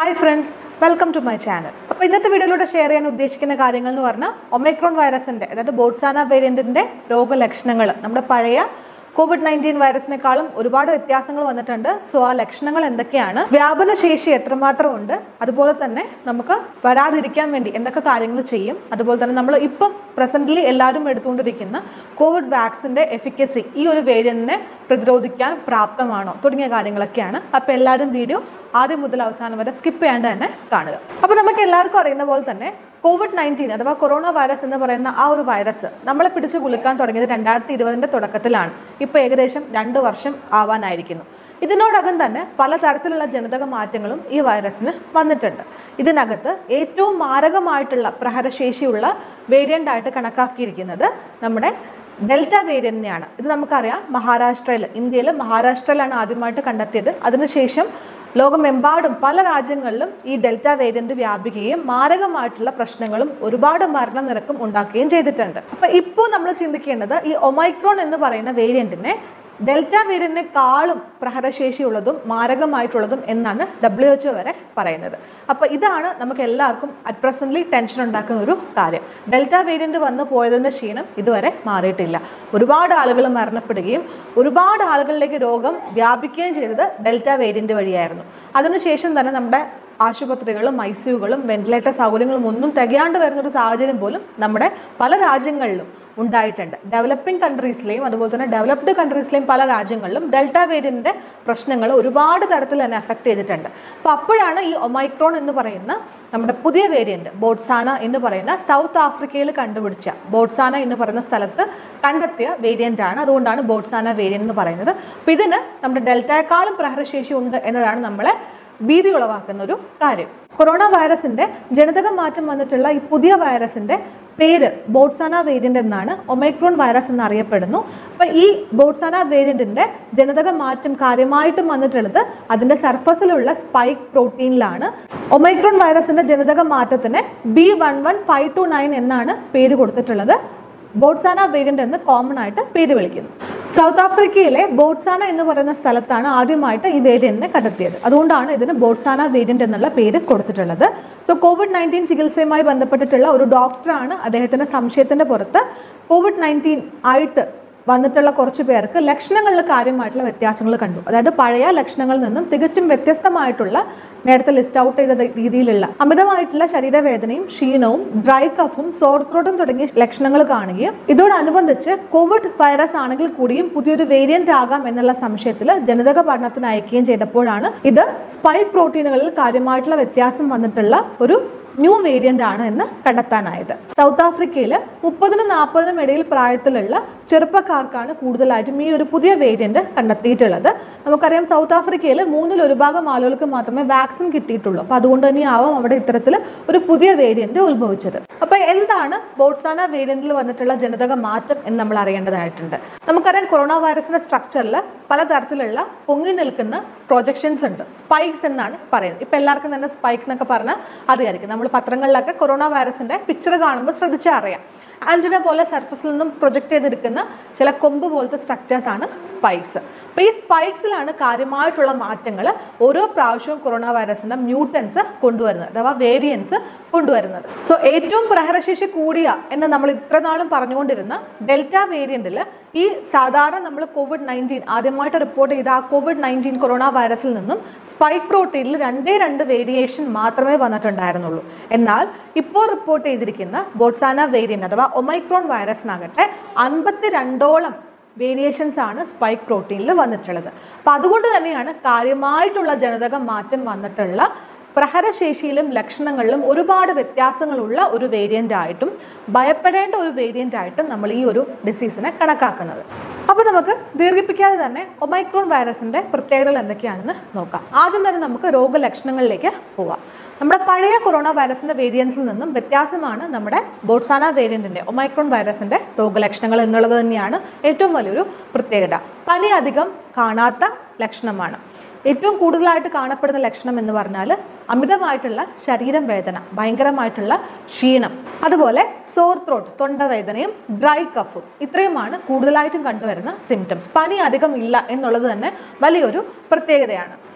hi friends welcome to my channel അപ്പോൾ ഇന്നത്തെ വീഡിയോയിലൂടെ ഷെയർ ചെയ്യാൻ ഉദ്ദേശിക്കുന്ന കാര്യങ്ങൾ എന്ന് പറഞ്ഞാൽ ഒമൈക്രോൺ വൈറസിൻ്റെ അതായത് ബോട്ട്സാന വേരിയൻറ്റിൻ്റെ രോഗലക്ഷണങ്ങൾ നമ്മുടെ പഴയ കോവിഡ് നയൻറ്റീൻ വൈറസിനേക്കാളും ഒരുപാട് വ്യത്യാസങ്ങൾ വന്നിട്ടുണ്ട് സോ ആ ലക്ഷണങ്ങൾ എന്തൊക്കെയാണ് വ്യാപന ശേഷി എത്രമാത്രം ഉണ്ട് അതുപോലെ തന്നെ നമുക്ക് വരാതിരിക്കാൻ വേണ്ടി എന്തൊക്കെ കാര്യങ്ങൾ ചെയ്യും അതുപോലെ തന്നെ നമ്മൾ ഇപ്പം പ്രസന്റ്ലി എല്ലാവരും എടുത്തുകൊണ്ടിരിക്കുന്ന കോവിഡ് വാക്സിൻ്റെ എഫിക്കസി ഈ ഒരു വേരിയന്റിനെ പ്രതിരോധിക്കാൻ പ്രാപ്തമാണോ തുടങ്ങിയ കാര്യങ്ങളൊക്കെയാണ് അപ്പോൾ എല്ലാവരും വീഡിയോ ആദ്യം മുതൽ അവസാനം വരെ സ്കിപ്പ് ചെയ്യാണ്ട് തന്നെ കാണുക അപ്പോൾ നമുക്ക് എല്ലാവർക്കും അറിയുന്ന പോലെ തന്നെ കോവിഡ് നയൻറ്റീൻ അഥവാ കൊറോണ വൈറസ് എന്ന് പറയുന്ന ആ ഒരു വൈറസ് നമ്മളെ പിടിച്ച് കുലുക്കാൻ തുടങ്ങിയത് രണ്ടായിരത്തി ഇരുപതിൻ്റെ തുടക്കത്തിലാണ് ഇപ്പോൾ ഏകദേശം രണ്ട് വർഷം ആവാനായിരിക്കുന്നു ഇതിനോടകം തന്നെ പലതരത്തിലുള്ള ജനിതക മാറ്റങ്ങളും ഈ വൈറസിന് വന്നിട്ടുണ്ട് ഇതിനകത്ത് ഏറ്റവും മാരകമായിട്ടുള്ള പ്രഹരശേഷിയുള്ള വേരിയൻ്റ് ആയിട്ട് കണക്കാക്കിയിരിക്കുന്നത് നമ്മുടെ ഡെൽറ്റ വേരിയന്റിനെയാണ് ഇത് നമുക്കറിയാം മഹാരാഷ്ട്രയിൽ ഇന്ത്യയിൽ മഹാരാഷ്ട്രയിലാണ് ആദ്യമായിട്ട് കണ്ടെത്തിയത് അതിനുശേഷം ലോകമെമ്പാടും പല രാജ്യങ്ങളിലും ഈ ഡെൽറ്റ വേരിയന്റ് വ്യാപിക്കുകയും മാരകമായിട്ടുള്ള പ്രശ്നങ്ങളും ഒരുപാട് മരണനിരക്കും ഉണ്ടാക്കുകയും ചെയ്തിട്ടുണ്ട് അപ്പൊ ഇപ്പോൾ നമ്മൾ ചിന്തിക്കേണ്ടത് ഈ ഒമൈക്രോൺ എന്ന് പറയുന്ന വേരിയന്റിനെ ഡെൽറ്റ വേരിയന്റിനെക്കാളും പ്രഹരശേഷിയുള്ളതും മാരകമായിട്ടുള്ളതും എന്നാണ് ഡബ്ല്യു എച്ച് വരെ പറയുന്നത് അപ്പോൾ ഇതാണ് നമുക്ക് എല്ലാവർക്കും അറ്റ് പ്രസന്റ്ലി ടെൻഷൻ ഉണ്ടാക്കുന്ന ഒരു കാര്യം ഡെൽറ്റ വേരിയന്റ് വന്ന് പോയതിൻ്റെ ക്ഷീണം ഇതുവരെ മാറിയിട്ടില്ല ഒരുപാട് ആളുകൾ മരണപ്പെടുകയും ഒരുപാട് ആളുകളിലേക്ക് രോഗം വ്യാപിക്കുകയും ചെയ്തത് ഡെൽറ്റ വേരിയന്റ് വഴിയായിരുന്നു അതിനുശേഷം തന്നെ നമ്മുടെ ആശുപത്രികളും ഐ സിയുകളും വെന്റിലേറ്റർ സൗകര്യങ്ങളും ഒന്നും തികയാണ്ട് വരുന്ന ഒരു സാഹചര്യം പോലും നമ്മുടെ പല രാജ്യങ്ങളിലും ഉണ്ടായിട്ടുണ്ട് ഡെവലപ്പിംഗ് കൺട്രീസിലെയും അതുപോലെ തന്നെ ഡെവലപ്ഡ് കൺട്രീസിലെയും പല രാജ്യങ്ങളിലും ഡെൽറ്റ വേരിയന്റിന്റെ പ്രശ്നങ്ങൾ ഒരുപാട് തരത്തിൽ തന്നെ അഫക്റ്റ് ചെയ്തിട്ടുണ്ട് അപ്പോൾ അപ്പോഴാണ് ഈ ഒമൈക്രോൺ എന്ന് പറയുന്ന നമ്മുടെ പുതിയ വേരിയന്റ് ബോട്ട്സാന എന്ന് പറയുന്ന സൗത്ത് ആഫ്രിക്കയിൽ കണ്ടുപിടിച്ച ബോട്ട്സാന എന്ന് പറയുന്ന സ്ഥലത്ത് കണ്ടെത്തിയ വേരിയന്റ് ആണ് അതുകൊണ്ടാണ് ബോട്ട്സാന വേരിയന്റ് എന്ന് പറയുന്നത് അപ്പോൾ ഇതിന് നമ്മുടെ ഡെൽറ്റയെക്കാളും പ്രഹരശേഷി ഉണ്ട് എന്നതാണ് നമ്മളെ ഭീതി ഉളവാക്കുന്ന ഒരു കാര്യം കൊറോണ വൈറസിന്റെ ജനിതക മാറ്റം വന്നിട്ടുള്ള ഈ പുതിയ വൈറസിന്റെ പേര് ബോട്ട്സാന വേരിയന്റ് എന്നാണ് ഒമൈക്രോൺ വൈറസ് എന്നറിയപ്പെടുന്നു അപ്പോൾ ഈ ബോട്ട്സാന വേരിയന്റിന്റെ ജനിതക മാറ്റം കാര്യമായിട്ടും വന്നിട്ടുള്ളത് അതിന്റെ സർഫസിലുള്ള സ്പൈക്ക് പ്രോട്ടീനിലാണ് ഒമൈക്രോൺ വൈറസിന്റെ ജനിതക മാറ്റത്തിന് B one one five two nine എന്നാണ് പേര് കൊടുത്തിട്ടുള്ളത് ബോട്ട്സാന വേരിയന്റ് എന്ന് കോമൺ ആയിട്ട് പേര് വിളിക്കുന്നു സൗത്ത് ആഫ്രിക്കയിലെ ബോട്ട്സാന എന്ന് പറയുന്ന സ്ഥലത്താണ് ആദ്യമായിട്ട് ഈ വേരിയന്റിനെ കണ്ടെത്തിയത് അതുകൊണ്ടാണ് ഇതിന് ബോട്ട്സാന വേരിയന്റ് എന്നുള്ള പേര് കൊടുത്തിട്ടുള്ളത് സോ കോവിഡ് നയൻറ്റീൻ ചികിത്സയുമായി ബന്ധപ്പെട്ടിട്ടുള്ള ഒരു ഡോക്ടറാണ് അദ്ദേഹത്തിന്റെ സംശയത്തിന്റെ പുറത്ത് കോവിഡ് നയൻറ്റീൻ ആയിട്ട് വന്നിട്ടുള്ള കുറച്ച് പേർക്ക് ലക്ഷണങ്ങളിൽ കാര്യമായിട്ടുള്ള വ്യത്യാസങ്ങൾ കണ്ടു അതായത് പഴയ ലക്ഷണങ്ങളിൽ നിന്നും തികച്ചും വ്യത്യസ്തമായിട്ടുള്ള നേരത്തെ ലിസ്റ്റ് ഔട്ട് ചെയ്ത രീതിയിലുള്ള അമിതമായിട്ടുള്ള ശരീരവേദനയും ക്ഷീണവും ഡ്രൈ കഫും സോർ ത്രോട്ടും തുടങ്ങിയ ലക്ഷണങ്ങൾ കാണുകയും ഇതോടനുബന്ധിച്ച് കോവിഡ് വൈറസ് ആണെങ്കിൽ കൂടിയും പുതിയൊരു വേരിയന്റ് ആകാം എന്നുള്ള സംശയത്തിൽ ജനിതക പഠനത്തിന് അയക്കുകയും ചെയ്തപ്പോഴാണ് ഇത് സ്പൈക്ക് പ്രോട്ടീനുകളിൽ കാര്യമായിട്ടുള്ള വ്യത്യാസം വന്നിട്ടുള്ള ഒരു ന്യൂ വേരിയന്റ് ആണ് എന്ന് കണ്ടെത്താനായത് സൗത്ത് ആഫ്രിക്കയിൽ മുപ്പതിനും നാൽപ്പതിനും ഇടയിൽ പ്രായത്തിലുള്ള ചെറുപ്പക്കാർക്കാണ് കൂടുതലായിട്ടും ഈ ഒരു പുതിയ വേരിയന്റ് കണ്ടെത്തിയിട്ടുള്ളത് നമുക്കറിയാം സൗത്ത് ആഫ്രിക്കയിൽ മൂന്നിൽ ഒരു ഭാഗം ആളുകൾക്ക് മാത്രമേ വാക്സിൻ കിട്ടിയിട്ടുള്ളൂ അപ്പോൾ അതുകൊണ്ട് തന്നെയാവാം അവിടെ ഇത്തരത്തിൽ ഒരു പുതിയ വേരിയന്റ് ഉത്ഭവിച്ചത് അപ്പോൾ എന്താണ് ബോട്ട്സാന വേരിയന്റിൽ വന്നിട്ടുള്ള ജനിതക മാറ്റം എന്ന് നമ്മൾ അറിയേണ്ടതായിട്ടുണ്ട് നമുക്കറിയാം കൊറോണ വൈറസിന്റെ സ്ട്രക്ചറിൽ പലതരത്തിലുള്ള പൊങ്ങി നിൽക്കുന്ന പ്രൊജക്ഷൻസ് ഉണ്ട് സ്പൈക്സ് എന്നാണ് പറയുന്നത് ഇപ്പം എല്ലാവർക്കും തന്നെ സ്പൈക്ക് എന്നൊക്കെ പറഞ്ഞാൽ അറിയായിരിക്കും നമ്മൾ പത്രങ്ങളിലൊക്കെ കൊറോണ വൈറസിന്റെ പിക്ചർ കാണുമ്പോൾ ശ്രദ്ധിച്ചാൽ അറിയാം ആൻറ്റിന പോലെ സർഫസിൽ നിന്നും പ്രൊജക്ട് ചെയ്തെടുക്കുന്ന ചില കൊമ്പ് പോലത്തെ സ്ട്രക്ചേഴ്സ് ആണ് സ്പൈക്സ് അപ്പോൾ ഈ സ്പൈക്സിലാണ് കാര്യമായിട്ടുള്ള മാറ്റങ്ങൾ ഓരോ പ്രാവശ്യവും കൊറോണ വൈറസിന്റെ മ്യൂട്ടൻസ് കൊണ്ടുവരുന്നത് അഥവാ വേരിയൻസ് കൊണ്ടുവരുന്നത് സോ ഏറ്റവും പ്രഹരശേഷി കൂടിയ എന്ന് നമ്മൾ ഇത്രനാളും പറഞ്ഞുകൊണ്ടിരുന്ന ഡെൽറ്റ വേരിയന്റിൽ ഈ സാധാരണ നമ്മൾ കോവിഡ് നയൻറ്റീൻ ആദ്യമായിട്ട് റിപ്പോർട്ട് ചെയ്ത ആ കോവിഡ് നയൻറ്റീൻ കൊറോണ വൈറസിൽ നിന്നും സ്പൈക്ക് പ്രോട്ടീനിൽ രണ്ടേ രണ്ട് വേരിയേഷൻ മാത്രമേ വന്നിട്ടുണ്ടായിരുന്നുള്ളൂ എന്നാൽ ഇപ്പോൾ റിപ്പോർട്ട് ചെയ്തിരിക്കുന്ന ബോട്ട്സാന വേരിയന്റ് അഥവാ ഒമൈക്രോൺ വൈറസിനാകട്ടെ അൻപത്തി രണ്ടോളം വേരിയേഷൻസ് ആണ് സ്പൈക്ക് പ്രോട്ടീനിൽ വന്നിട്ടുള്ളത് അപ്പം അതുകൊണ്ട് തന്നെയാണ് കാര്യമായിട്ടുള്ള ജനിതക മാറ്റം വന്നിട്ടുള്ള പ്രഹരശേഷിയിലും ലക്ഷണങ്ങളിലും ഒരുപാട് വ്യത്യാസങ്ങളുള്ള ഒരു വേരിയൻ്റ് ആയിട്ടും ഭയപ്പെടേണ്ട ഒരു വേരിയൻ്റ് ആയിട്ടും നമ്മൾ ഈ ഒരു ഡിസീസിനെ കണക്കാക്കുന്നത് അപ്പോൾ നമുക്ക് ദീർഘിപ്പിക്കാതെ തന്നെ ഒമൈക്രോൺ വൈറസിൻ്റെ പ്രത്യേകതകൾ എന്തൊക്കെയാണെന്ന് നോക്കാം ആദ്യം തന്നെ നമുക്ക് രോഗലക്ഷണങ്ങളിലേക്ക് പോവാം നമ്മുടെ പഴയ കൊറോണ വൈറസിന്റെ വേരിയൻസിൽ നിന്നും വ്യത്യാസമാണ് നമ്മുടെ ബോട്ട്സാന വേരിയന്റിന്റെ ഒമൈക്രോൺ വൈറസിന്റെ രോഗലക്ഷണങ്ങൾ എന്നുള്ളത് തന്നെയാണ് ഏറ്റവും വലിയൊരു പ്രത്യേകത പനി അധികം കാണാത്ത ലക്ഷണമാണ് ഏറ്റവും കൂടുതലായിട്ട് കാണപ്പെടുന്ന ലക്ഷണം എന്ന് പറഞ്ഞാൽ അമിതമായിട്ടുള്ള ശരീരം വേദന ഭയങ്കരമായിട്ടുള്ള ക്ഷീണം അതുപോലെ സോർ ത്രോട്ട് തൊണ്ടവേദനയും ഡ്രൈ കഫും ഇത്രയുമാണ് കൂടുതലായിട്ടും കണ്ടുവരുന്ന സിംറ്റംസ് പനി അധികം ഇല്ല എന്നുള്ളത് തന്നെ വലിയൊരു പ്രത്യേകതയാണ്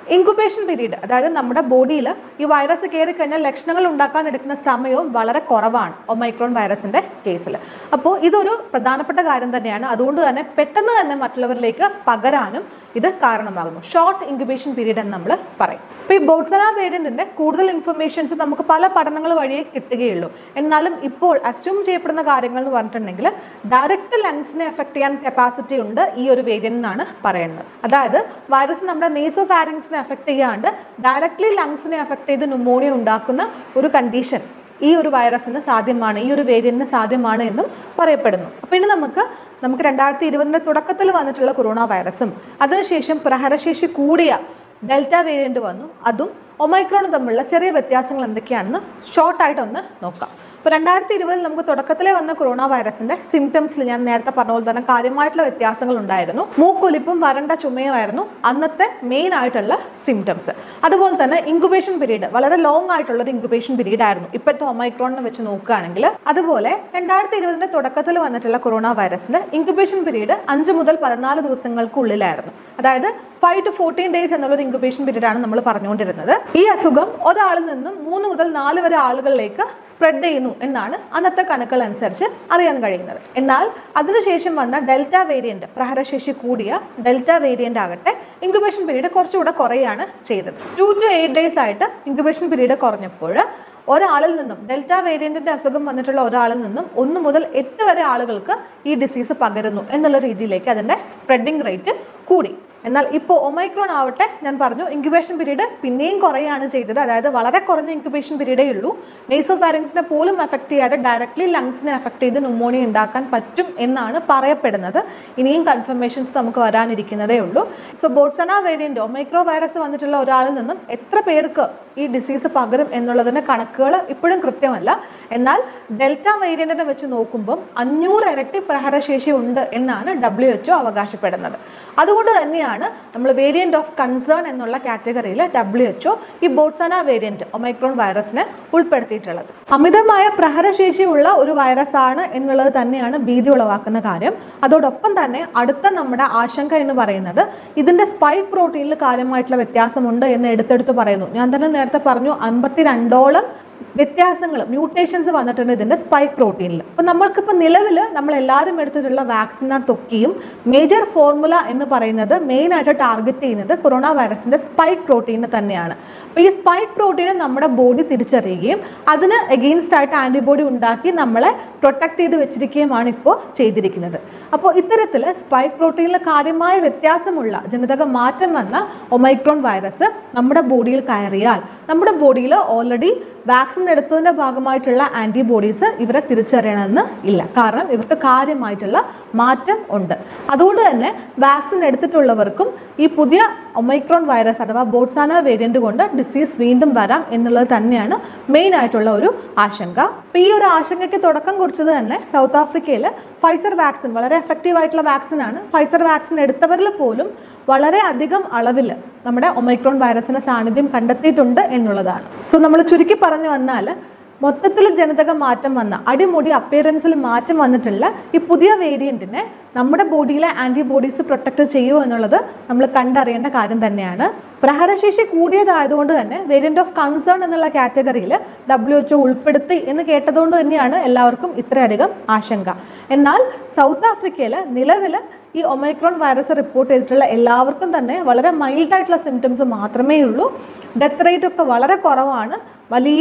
ഇൻക്യുബേഷൻ പീരീഡ് അതായത് നമ്മുടെ ബോഡിയിൽ ഈ വൈറസ് കയറി കഴിഞ്ഞാൽ ലക്ഷണങ്ങൾ ഉണ്ടാക്കാൻ എടുക്കുന്ന സമയവും വളരെ കുറവാണ് ഒമൈക്രോൺ വൈറസിന്റെ കേസിൽ അപ്പോൾ ഇതൊരു പ്രധാനപ്പെട്ട കാര്യം തന്നെയാണ് അതുകൊണ്ട് തന്നെ പെട്ടെന്ന് തന്നെ മറ്റുള്ളവരിലേക്ക് പകരാനും ഇത് കാരണമാകുന്നു ഷോർട്ട് ഇൻക്യുബേഷൻ പീരീഡ് എന്ന് നമ്മൾ പറയും അപ്പോൾ ഈ ബോട്ട്സന വേരിയന്റിന്റെ കൂടുതൽ ഇൻഫർമേഷൻസ് നമുക്ക് പല പഠനങ്ങൾ വഴിയേ കിട്ടുകയുള്ളൂ എന്നാലും ഇപ്പോൾ അസ്യൂം ചെയ്യപ്പെടുന്ന കാര്യങ്ങൾ എന്ന് പറഞ്ഞിട്ടുണ്ടെങ്കിൽ ഡയറക്റ്റ് ലങ്സിനെ എഫക്ട് ചെയ്യാൻ കപ്പാസിറ്റി ഉണ്ട് ഈ ഒരു വേരിയന്റ് എന്നാണ് പറയുന്നത് അതായത് വൈറസ് നമ്മുടെ നേസോ ഫാരിങ്സിനെ എഫക്ട് ചെയ്യാണ്ട് ഡയറക്റ്റ്ലി ലങ്സിനെ എഫക്ട് ചെയ്ത് ന്യൂമോണിയ ഉണ്ടാക്കുന്ന ഒരു കണ്ടീഷൻ ഈ ഒരു വൈറസിന് സാധ്യമാണ് ഈ ഒരു വേരിയന്റിന് സാധ്യമാണ് എന്നും പറയപ്പെടുന്നു അപ്പോൾ ഇനി നമുക്ക് നമുക്ക് രണ്ടായിരത്തി ഇരുപതിൻ്റെ തുടക്കത്തിൽ വന്നിട്ടുള്ള കൊറോണ വൈറസും അതിനുശേഷം പ്രഹരശേഷി കൂടിയ ഡെൽറ്റ വേരിയന്റ് വന്നു അതും ഒമൈക്രോണും തമ്മിലുള്ള ചെറിയ വ്യത്യാസങ്ങൾ എന്തൊക്കെയാണെന്ന് ഷോർട്ടായിട്ടൊന്ന് നോക്കാം ഇപ്പോൾ രണ്ടായിരത്തി ഇരുപതിൽ നമുക്ക് തുടക്കത്തിലെ വന്ന കൊറോണ വൈറസിന്റെ സിംറ്റംസിൽ ഞാൻ നേരത്തെ പറഞ്ഞ പോലെ തന്നെ കാര്യമായിട്ടുള്ള വ്യത്യാസങ്ങൾ ഉണ്ടായിരുന്നു മൂക്കൊലിപ്പും വരണ്ട ചുമയുമായിരുന്നു അന്നത്തെ മെയിൻ ആയിട്ടുള്ള സിംറ്റംസ് അതുപോലെ തന്നെ ഇൻക്യുബേഷൻ പീരീഡ് വളരെ ലോങ് ആയിട്ടുള്ള ഒരു ഇൻക്യുബേഷൻ പീരീഡ് ആയിരുന്നു ഇപ്പോഴത്തെ ഒമൈക്രോണിനെ വെച്ച് നോക്കുകയാണെങ്കിൽ അതുപോലെ രണ്ടായിരത്തി ഇരുപതിന്റെ തുടക്കത്തിൽ വന്നിട്ടുള്ള കൊറോണ വൈറസിന്റെ ഇൻക്യുബേഷൻ പീരീഡ് അഞ്ച് മുതൽ പതിനാല് ദിവസങ്ങൾക്കുള്ളിലായിരുന്നു അതായത് ഫൈവ് ടു ഫോർട്ടീൻ ഡേയ്സ് എന്നുള്ളൊരു ഇൻക്യുബേഷൻ പീരീഡ് ആണ് നമ്മൾ പറഞ്ഞുകൊണ്ടിരുന്നത് ഈ അസുഖം ഒരാളിൽ നിന്നും മൂന്ന് മുതൽ നാല് വരെ ആളുകളിലേക്ക് സ്പ്രെഡ് ചെയ്യുന്നു എന്നാണ് അന്നത്തെ കണക്കുകൾ അനുസരിച്ച് അറിയാൻ കഴിയുന്നത് എന്നാൽ അതിനുശേഷം വന്ന ഡെൽറ്റ വേരിയന്റ് പ്രഹരശേഷി കൂടിയ ഡെൽറ്റ വേരിയന്റ് ആകട്ടെ ഇൻക്യുബേഷൻ പീരീഡ് കുറച്ചുകൂടെ കുറയാണ് ചെയ്തത് ടു ടു എയ്റ്റ് ഡേയ്സ് ആയിട്ട് ഇൻക്യുബേഷൻ പീരീഡ് കുറഞ്ഞപ്പോൾ ഒരാളിൽ നിന്നും ഡെൽറ്റ വേരിയന്റിന്റെ അസുഖം വന്നിട്ടുള്ള ഒരാളിൽ നിന്നും ഒന്ന് മുതൽ എട്ട് വരെ ആളുകൾക്ക് ഈ ഡിസീസ് പകരുന്നു എന്നുള്ള രീതിയിലേക്ക് അതിന്റെ സ്പ്രെഡിങ് റേറ്റ് കൂടി എന്നാൽ ഇപ്പോൾ ഒമൈക്രോൺ ആവട്ടെ ഞാൻ പറഞ്ഞു ഇൻക്യുബേഷൻ പീരീഡ് പിന്നെയും കുറയാണ് ചെയ്തത് അതായത് വളരെ കുറഞ്ഞ ഇൻക്യുബേഷൻ പീരീഡേ ഉള്ളൂ നെയ്സോ ഫാരിങ്സിനെ പോലും എഫക്ട് ചെയ്യാതെ ഡയറക്റ്റ്ലി ലങ്സിനെ എഫക്ട് ചെയ്ത് ന്യൂമോണിയ ഉണ്ടാക്കാൻ പറ്റും എന്നാണ് പറയപ്പെടുന്നത് ഇനിയും കൺഫർമേഷൻസ് നമുക്ക് വരാനിരിക്കുന്നതേ ഉള്ളൂ so Botswana variant omicron virus വന്നിട്ടുള്ള ഒരാളിൽ നിന്നും എത്ര പേർക്ക് ഈ ഡിസീസ് പകരും എന്നുള്ളതിന്റെ കണക്കുകൾ ഇപ്പോഴും കൃത്യമല്ല എന്നാൽ ഡെൽറ്റ വേരിയന്റിനെ വെച്ച് നോക്കുമ്പം അഞ്ഞൂറ് ഇരട്ടി പ്രഹരശേഷി ഉണ്ട് എന്നാണ് ഡബ്ല്യു എച്ച്ഒ അവകാശപ്പെടുന്നത് അതുകൊണ്ട് തന്നെയാണ് നമ്മൾ വേരിയന്റ് ഓഫ് കൺസേൺ എന്നുള്ള കാറ്റഗറിയിൽ ഡബ്ല്യു എച്ച്ഒ ഈ ബോട്ട്സന വേരിയന്റ് ഒമൈക്രോൺ വൈറസിനെ ഉൾപ്പെടുത്തിയിട്ടുള്ളത് അമിതമായ പ്രഹരശേഷിയുള്ള ഒരു വൈറസ് ആണ് എന്നുള്ളത് തന്നെയാണ് ഭീതി ഉളവാക്കുന്ന കാര്യം അതോടൊപ്പം തന്നെ അടുത്ത നമ്മുടെ ആശങ്ക എന്ന് പറയുന്നത് ഇതിന്റെ സ്പൈക്ക് പ്രോട്ടീനിൽ കാര്യമായിട്ടുള്ള വ്യത്യാസമുണ്ട് എന്ന് എടുത്തെടുത്ത് പറയുന്നു ഞാൻ തന്നെ നേരത്തെ പറഞ്ഞു അൻപത്തിരണ്ടോളം വ്യത്യാസങ്ങൾ മ്യൂട്ടേഷൻസ് വന്നിട്ടുണ്ട് ഇതിൻ്റെ സ്പൈക്ക് പ്രോട്ടീനിൽ അപ്പോൾ നമ്മൾക്കിപ്പോൾ നിലവിൽ നമ്മൾ എല്ലാവരും എടുത്തിട്ടുള്ള വാക്സിനകത്തൊക്കെയും മേജർ ഫോർമുല എന്ന് പറയുന്നത് മെയിനായിട്ട് ടാർഗറ്റ് ചെയ്യുന്നത് കൊറോണ വൈറസിൻ്റെ സ്പൈക്ക് പ്രോട്ടീനെ തന്നെയാണ് അപ്പോൾ ഈ സ്പൈക്ക് പ്രോട്ടീനെ നമ്മുടെ ബോഡി തിരിച്ചറിയുകയും അതിന് എഗെയിൻസ്റ്റ് ആയിട്ട് ആൻറ്റിബോഡി ഉണ്ടാക്കി നമ്മളെ പ്രൊട്ടക്ട് ചെയ്ത് വെച്ചിരിക്കുകയുമാണ് ഇപ്പോൾ ചെയ്തിരിക്കുന്നത് അപ്പോൾ ഇത്തരത്തിൽ സ്പൈക്ക് പ്രോട്ടീനിൽ കാര്യമായ വ്യത്യാസമുള്ള ജനിതക മാറ്റം വന്ന ഒമൈക്രോൺ വൈറസ് നമ്മുടെ ബോഡിയിൽ കയറിയാൽ നമ്മുടെ ബോഡിയിൽ ഓൾറെഡി വാക്സിൻ എടുത്തതിൻ്റെ ഭാഗമായിട്ടുള്ള ആൻറ്റിബോഡീസ് ഇവരെ തിരിച്ചറിയണമെന്ന് ഇല്ല കാരണം ഇവർക്ക് കാര്യമായിട്ടുള്ള മാറ്റം ഉണ്ട് അതുകൊണ്ട് തന്നെ വാക്സിൻ എടുത്തിട്ടുള്ളവർക്കും ഈ പുതിയ ഒമൈക്രോൺ വൈറസ് അഥവാ ബോട്ട്സാന വേരിയന്റ് കൊണ്ട് ഡിസീസ് വീണ്ടും വരാം എന്നുള്ളത് തന്നെയാണ് മെയിൻ ആയിട്ടുള്ള ഒരു ആശങ്ക അപ്പോൾ ഈ ഒരു ആശങ്കയ്ക്ക് തുടക്കം കുറിച്ചത് തന്നെ സൗത്ത് ആഫ്രിക്കയിൽ ഫൈസർ വാക്സിൻ വളരെ എഫക്റ്റീവ് ആയിട്ടുള്ള വാക്സിൻ ആണ് ഫൈസർ വാക്സിൻ എടുത്തവരിൽ പോലും വളരെ അധികം അളവിൽ നമ്മുടെ ഒമൈക്രോൺ വൈറസിന്റെ സാന്നിധ്യം കണ്ടെത്തിയിട്ടുണ്ട് എന്നുള്ളതാണ് സോ നമ്മൾ ചുരുക്കി പറഞ്ഞു വന്നാൽ മൊത്തത്തിൽ ജനിതക മാറ്റം വന്ന അടിമുടി അപ്പിയറൻസിൽ മാറ്റം വന്നിട്ടുള്ള ഈ പുതിയ വേരിയന്റിനെ നമ്മുടെ ബോഡിയിലെ ആൻറ്റിബോഡീസ് പ്രൊട്ടക്ട് ചെയ്യുമോ എന്നുള്ളത് നമ്മൾ കണ്ടറിയേണ്ട കാര്യം തന്നെയാണ് പ്രഹരശേഷി കൂടിയതായതുകൊണ്ട് തന്നെ വേരിയന്റ് ഓഫ് കൺസേൺ എന്നുള്ള കാറ്റഗറിയിൽ ഡബ്ല്യു എച്ച്ഒ ഉൾപ്പെടുത്തി എന്ന് കേട്ടതുകൊണ്ട് തന്നെയാണ് എല്ലാവർക്കും ഇത്രയധികം ആശങ്ക എന്നാൽ സൗത്ത് ആഫ്രിക്കയിൽ നിലവിൽ ഈ ഒമൈക്രോൺ വൈറസ് റിപ്പോർട്ട് ചെയ്തിട്ടുള്ള എല്ലാവർക്കും തന്നെ വളരെ മൈൽഡായിട്ടുള്ള സിംറ്റംസ് മാത്രമേ ഉള്ളൂ ഡെത്ത് റേറ്റ് ഒക്കെ വളരെ കുറവാണ് വലിയ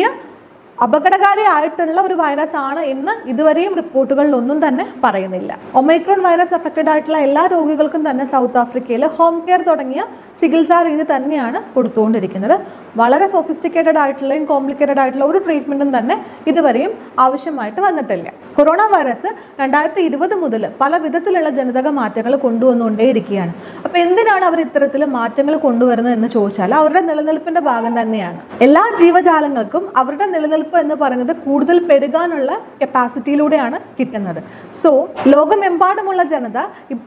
അപകടകാരിയായിട്ടുള്ള ഒരു വൈറസ് ആണ് എന്ന് ഇതുവരെയും റിപ്പോർട്ടുകളിൽ ഒന്നും തന്നെ പറയുന്നില്ല ഒമൈക്രോൺ വൈറസ് അഫക്റ്റഡ് ആയിട്ടുള്ള എല്ലാ രോഗികൾക്കും തന്നെ സൗത്ത് ആഫ്രിക്കയിൽ ഹോം കെയർ തുടങ്ങിയ ചികിത്സാ രീതി തന്നെയാണ് കൊടുത്തുകൊണ്ടിരിക്കുന്നത് വളരെ സൊഫിസ്റ്റിക്കേറ്റഡ് ആയിട്ടുള്ളയും കോംപ്ലിക്കേറ്റഡ് ആയിട്ടുള്ള ഒരു ട്രീറ്റ്മെൻറ്റും തന്നെ ഇതുവരെയും ആവശ്യമായിട്ട് വന്നിട്ടില്ല കൊറോണ വൈറസ് രണ്ടായിരത്തി ഇരുപത് മുതൽ പല വിധത്തിലുള്ള ജനിതക മാറ്റങ്ങൾ കൊണ്ടുവന്നുകൊണ്ടേയിരിക്കുകയാണ് അപ്പോൾ എന്തിനാണ് അവർ ഇത്തരത്തിൽ മാറ്റങ്ങൾ കൊണ്ടുവരുന്നത് എന്ന് ചോദിച്ചാൽ അവരുടെ നിലനിൽപ്പിന്റെ ഭാഗം തന്നെയാണ് എല്ലാ ജീവജാലങ്ങൾക്കും അവരുടെ നിലനിൽപ്പ് എന്ന് പറയുന്നത് കൂടുതൽ പെരുകാനുള്ള കപ്പാസിറ്റിയിലൂടെയാണ് കിട്ടുന്നത് സോ ലോകമെമ്പാടുമുള്ള ജനത ഇപ്പോൾ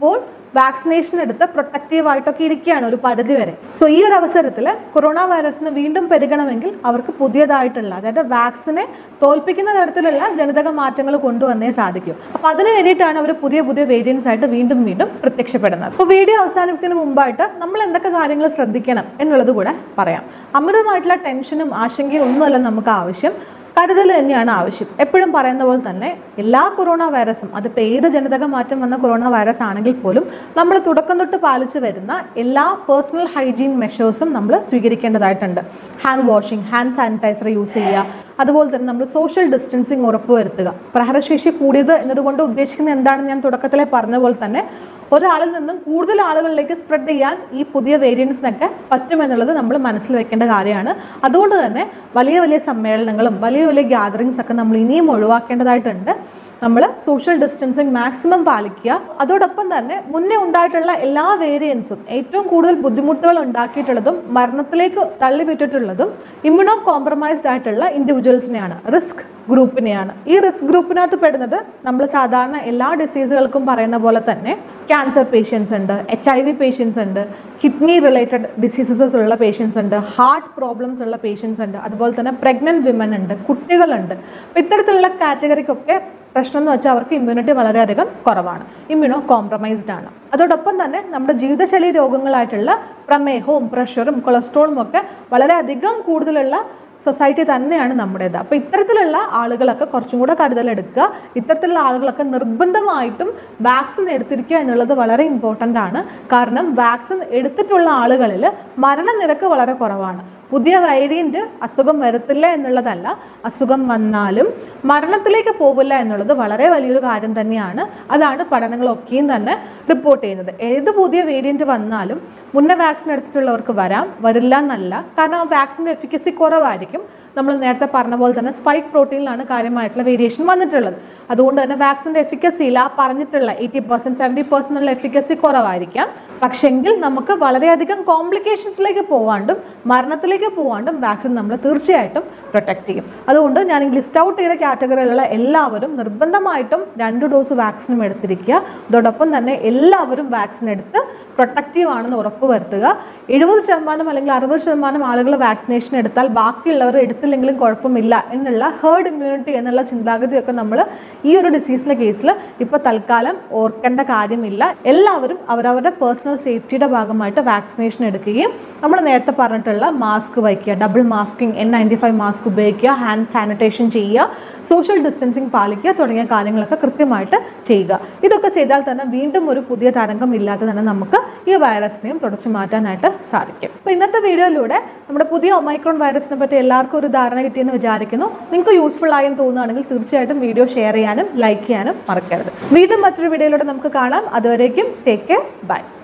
വാക്സിനേഷൻ എടുത്ത് പ്രൊട്ടക്റ്റീവ് ആയിട്ടൊക്കെ ഇരിക്കുകയാണ് ഒരു പരിധി വരെ സോ ഈ ഒരു അവസരത്തിൽ കൊറോണ വൈറസിന് വീണ്ടും പെരുകണമെങ്കിൽ അവർക്ക് പുതിയതായിട്ടുള്ള അതായത് വാക്സിനെ തോൽപ്പിക്കുന്ന തരത്തിലുള്ള ജനിതക മാറ്റങ്ങൾ കൊണ്ടുവന്നേ സാധിക്കും അപ്പോൾ അതിന് വേണ്ടിയിട്ടാണ് അവർ പുതിയ പുതിയ വേരിയൻസ് ആയിട്ട് വീണ്ടും വീണ്ടും പ്രത്യക്ഷപ്പെടുന്നത് അപ്പോൾ വീഡിയോ അവസാനിപ്പിക്കുന്നതിന് മുമ്പായിട്ട് നമ്മൾ എന്തൊക്കെ കാര്യങ്ങൾ ശ്രദ്ധിക്കണം എന്നുള്ളത് കൂടെ പറയാം അമിതമായിട്ടുള്ള ടെൻഷനും ആശങ്കയും ഒന്നുമല്ല നമുക്ക് ആവശ്യം കരുതൽ തന്നെയാണ് ആവശ്യം എപ്പോഴും പറയുന്ന പോലെ തന്നെ എല്ലാ കൊറോണ വൈറസും അതിപ്പോൾ ഏത് ജനിതക മാറ്റം വന്ന കൊറോണ വൈറസ് ആണെങ്കിൽ പോലും നമ്മൾ തുടക്കം തൊട്ട് പാലിച്ചു വരുന്ന എല്ലാ പേഴ്സണൽ ഹൈജീൻ മെഷേഴ്സും നമ്മൾ സ്വീകരിക്കേണ്ടതായിട്ടുണ്ട് hand washing hand sanitiser use ചെയ്യുക അതുപോലെ തന്നെ നമ്മൾ സോഷ്യൽ ഡിസ്റ്റൻസിങ് ഉറപ്പുവരുത്തുക പ്രഹരശേഷി കൂടിയത് എന്നതുകൊണ്ട് ഉദ്ദേശിക്കുന്നത് എന്താണെന്ന് ഞാൻ തുടക്കത്തിലെ പറഞ്ഞ പോലെ തന്നെ ഒരാളിൽ നിന്നും കൂടുതൽ ആളുകളിലേക്ക് സ്പ്രെഡ് ചെയ്യാൻ ഈ പുതിയ വേരിയൻസിനൊക്കെ പറ്റുമെന്നുള്ളത് നമ്മൾ മനസ്സിൽ വെക്കേണ്ട കാര്യമാണ് അതുകൊണ്ട് തന്നെ വലിയ വലിയ സമ്മേളനങ്ങളും വലിയ വലിയ ഗ്യാതറിങ്സ് ഒക്കെ നമ്മൾ ഇനിയും ഒഴിവാക്കേണ്ടതായിട്ടുണ്ട് നമ്മൾ സോഷ്യൽ ഡിസ്റ്റൻസിങ് മാക്സിമം പാലിക്കുക അതോടൊപ്പം തന്നെ മുന്നേ ഉണ്ടായിട്ടുള്ള എല്ലാ വേരിയൻസും ഏറ്റവും കൂടുതൽ ബുദ്ധിമുട്ടുകൾ ഉണ്ടാക്കിയിട്ടുള്ളതും മരണത്തിലേക്ക് തള്ളിവിട്ടിട്ടുള്ളതും ഇമ്മ്യൂണോ കോംപ്രമൈസ്ഡ് ആയിട്ടുള്ള ഇൻഡിവിജ്വൽസിനെയാണ് റിസ്ക് ഗ്രൂപ്പിനെയാണ് ഈ റിസ്ക് ഗ്രൂപ്പിനകത്ത് പെടുന്നത് നമ്മൾ സാധാരണ എല്ലാ ഡിസീസുകൾക്കും പറയുന്ന പോലെ തന്നെ ക്യാൻസർ പേഷ്യൻസ് ഉണ്ട് എച്ച് ഐ വി പേഷ്യൻസ് ഉണ്ട് കിഡ്നി റിലേറ്റഡ് ഡിസീസസ് ഉള്ള പേഷ്യൻസ് ഉണ്ട് ഹാർട്ട് പ്രോബ്ലംസ് ഉള്ള പേഷ്യൻസ് ഉണ്ട് അതുപോലെ തന്നെ പ്രഗ്നൻറ്റ് വിമൻ ഉണ്ട് കുട്ടികളുണ്ട് അപ്പോൾ ഇത്തരത്തിലുള്ള കാറ്റഗറിക്കൊക്കെ പ്രശ്നം എന്ന് വെച്ചാൽ അവർക്ക് ഇമ്മ്യൂണിറ്റി വളരെയധികം കുറവാണ് ഇമ്മ്യൂണോ കോംപ്രമൈസ്ഡ് ആണ് അതോടൊപ്പം തന്നെ നമ്മുടെ ജീവിതശൈലി രോഗങ്ങളായിട്ടുള്ള പ്രമേഹവും പ്രഷറും കൊളസ്ട്രോളും ഒക്കെ വളരെയധികം കൂടുതലുള്ള സൊസൈറ്റി തന്നെയാണ് നമ്മുടേത് അപ്പോൾ ഇത്തരത്തിലുള്ള ആളുകളൊക്കെ കുറച്ചും കൂടെ കരുതലെടുക്കുക ഇത്തരത്തിലുള്ള ആളുകളൊക്കെ നിർബന്ധമായിട്ടും വാക്സിൻ എടുത്തിരിക്കുക എന്നുള്ളത് വളരെ ഇമ്പോർട്ടൻ്റ് ആണ് കാരണം വാക്സിൻ എടുത്തിട്ടുള്ള ആളുകളിൽ മരണനിരക്ക് വളരെ കുറവാണ് പുതിയ വേരിയൻറ്റ് അസുഖം വരത്തില്ല എന്നുള്ളതല്ല അസുഖം വന്നാലും മരണത്തിലേക്ക് പോകില്ല എന്നുള്ളത് വളരെ വലിയൊരു കാര്യം തന്നെയാണ് അതാണ് പഠനങ്ങളൊക്കെയും തന്നെ റിപ്പോർട്ട് ചെയ്യുന്നത് ഏത് പുതിയ വേരിയൻറ്റ് വന്നാലും മുന്നേ വാക്സിൻ എടുത്തിട്ടുള്ളവർക്ക് വരാം വരില്ല എന്നല്ല കാരണം ആ വാക്സിൻ്റെ എഫിക്കസി കുറവായിരിക്കും നമ്മൾ നേരത്തെ പറഞ്ഞ പോലെ തന്നെ സ്പൈക്ക് പ്രോട്ടീനിലാണ് കാര്യമായിട്ടുള്ള വേരിയേഷൻ വന്നിട്ടുള്ളത് അതുകൊണ്ട് തന്നെ വാക്സിൻ്റെ എഫിക്കസിയിൽ ആ പറഞ്ഞിട്ടുള്ള എയ്റ്റി പെർസെൻറ്റ് സെവൻറ്റി പെർസെൻ്റ് ഉള്ള എഫിക്കസി കുറവായിരിക്കാം പക്ഷെങ്കിൽ നമുക്ക് വളരെയധികം കോംപ്ലിക്കേഷൻസിലേക്ക് പോവാണ്ടും മരണത്തിലേക്ക് പോവാണ്ടും വാക്സിൻ നമ്മൾ തീർച്ചയായിട്ടും പ്രൊട്ടക്ട് ചെയ്യും അതുകൊണ്ട് ഞാൻ ഈ ലിസ്റ്റ് ഔട്ട് ചെയ്ത കാറ്റഗറിയിലുള്ള എല്ലാവരും നിർബന്ധമായിട്ടും രണ്ട് ഡോസ് വാക്സിനും എടുത്തിരിക്കുക അതോടൊപ്പം തന്നെ എല്ലാവരും വാക്സിൻ എടുത്ത് പ്രൊട്ടക്റ്റീവ് ആണെന്ന് ഉറപ്പ് വരുത്തുക എഴുപത് ശതമാനം അല്ലെങ്കിൽ അറുപത് ശതമാനം ആളുകൾ വാക്സിനേഷൻ എടുത്താൽ ബാക്കിയുള്ളവർ എടുത്തില്ലെങ്കിലും കുഴപ്പമില്ല എന്നുള്ള ഹേർഡ് ഇമ്മ്യൂണിറ്റി എന്നുള്ള ചിന്താഗതിയൊക്കെ നമ്മൾ ഈ ഒരു ഡിസീസിൻ്റെ കേസിൽ ഇപ്പോൾ തൽക്കാലം ഓർക്കേണ്ട കാര്യമില്ല എല്ലാവരും അവരവരുടെ പേഴ്സണൽ സേഫ്റ്റിയുടെ ഭാഗമായിട്ട് വാക്സിനേഷൻ എടുക്കുകയും നമ്മൾ നേരത്തെ പറഞ്ഞിട്ടുള്ള മാസ്ക് വയ്ക്കുക double masking N ninety five mask ഉപയോഗിക്കുക ഹാൻഡ് സാനിറ്റേഷൻ ചെയ്യുക സോഷ്യൽ ഡിസ്റ്റൻസിങ് പാലിക്കുക തുടങ്ങിയ കാര്യങ്ങളൊക്കെ കൃത്യമായിട്ട് ചെയ്യുക ഇതൊക്കെ ചെയ്താൽ തന്നെ വീണ്ടും ഒരു പുതിയ തരംഗം ഇല്ലാതെ തന്നെ നമുക്ക് ഈ വൈറസിനെയും തുടച്ചു മാറ്റാനായിട്ട് സാധിക്കും അപ്പോൾ ഇന്നത്തെ വീഡിയോയിലൂടെ നമ്മുടെ പുതിയ ഒമൈക്രോൺ വൈറസിനെ പറ്റി എല്ലാവർക്കും ഒരു ധാരണ കിട്ടിയെന്ന് വിചാരിക്കുന്നു നിങ്ങൾക്ക് യൂസ്ഫുൾ ആയെന്ന് തോന്നുകയാണെങ്കിൽ തീർച്ചയായിട്ടും വീഡിയോ ഷെയർ ചെയ്യാനും ലൈക്ക് ചെയ്യാനും മറക്കരുത് വീണ്ടും മറ്റൊരു വീഡിയോയിലൂടെ നമുക്ക് കാണാം അതുവരേക്കും ടേക്ക് കെയർ ബൈ